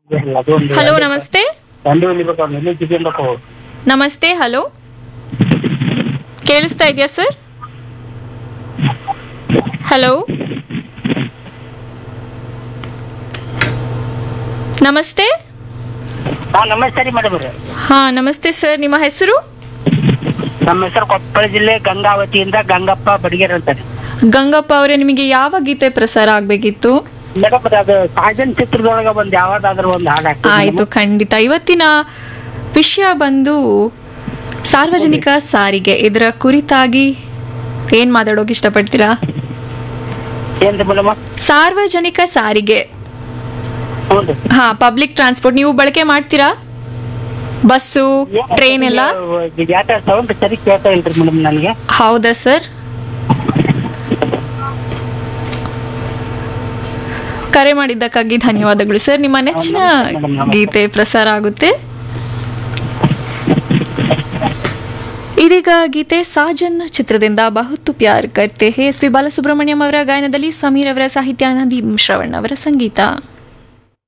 hello ನಮಸ್ತೆ ತಂದೆ ಉಳಿಬೇಕು ಎಲ್ಲಿ ಕಿತ್ಕೊಬೇಕು ನಮಸ್ತೆ ಹಲೋ ಕೇಳಿಸ್ತಾ ಇದೆಯಾ ಸರ್ ಹಲೋ ನಮಸ್ತೆ ಹಾ ನಮಸ್ತೆ ರೀ ಮೇಡಮ್ ರೀ ಹಾ ನಮಸ್ತೆ ಸರ್ ನಿಮ್ಮ ಹೆಸರು ನಮ್ಮ ಹೆಸರು ಕೊಪ್ಪಳ ಜಿಲ್ಲೆ ಗಂಗಾವತಿಯಿಂದ ಗಂಗಪ್ಪ ಬಡಿಗೇರ್ ಅಂತ ರೀ ಗಂಗಪ್ಪ ಅವರೇ ನಿಮಗೆ ಯಾವ ಗೀತೆ ಪ್ರಸಾರ ಆಗಬೇಕಿತ್ತು ಮೇಡಮ್ ಅದು ಸಾಜನ್ ಚಿತ್ರದೊಳಗ ಒಂದ್ ಯಾವ್ದಾದ್ರು ಒಂದು ಹಾಡು ಹಾಕ್ತೀವಿ ಆಯಿತು ಖಂಡಿತ ಇವತ್ತಿನ ವಿಷಯ ಬಂದು ಸಾರ್ವಜನಿಕ ಸಾರಿಗೆ ಇದರ ಕುರಿತಾಗಿ ಏನ್ ಮಾತಾಡೋಕೆ ಇಷ್ಟಪಡ್ತೀರಾ ಏನ್ರಿ ಮೇಡಮ್ ಸಾರ್ವಜನಿಕ ಸಾರಿಗೆ ಹ್ಞೂ ರೀ ಹಾ ಪಬ್ಲಿಕ್ ಟ್ರಾನ್ಸ್ಪೋರ್ಟ್ ನೀವು ಬಳಕೆ ಮಾಡ್ತೀರಾ ಬಸ್ಸು ಟ್ರೈನ್ ಎಲ್ಲ ಯಾಟ ಸೌಂಡ್ ಸರಿ ಕೇಳ್ತಾ ಇಲ್ರಿ ಮೇಡಮ್ ನನಗೆ ಹೌದಾ ಸರ್ ಕರೆ ಮಾಡಿದ್ದಕ್ಕಾಗಿ ಧನ್ಯವಾದಗಳು ಸರ್ ನಿಮ್ಮ ನೆಚ್ಚಿನ ಗೀತೆ ಪ್ರಸಾರ ಆಗುತ್ತೆ ಇದೀಗ ಗೀತೆ ಸಾಜನ್ ಚಿತ್ರದಿಂದ ಬಹುತ್ತು ಪ್ಯಾರ್ ಕರ್ತೆ ಹೇ ಎಸ್ ಪಿ ಬಾಲಸುಬ್ರಹ್ಮಣ್ಯಂ ಅವರ ಗಾಯನದಲ್ಲಿ ಸಮೀರ್ ಅವರ ಸಾಹಿತ್ಯ ನದೀಮ್ ಶ್ರವಣ್ ಅವರ ಸಂಗೀತ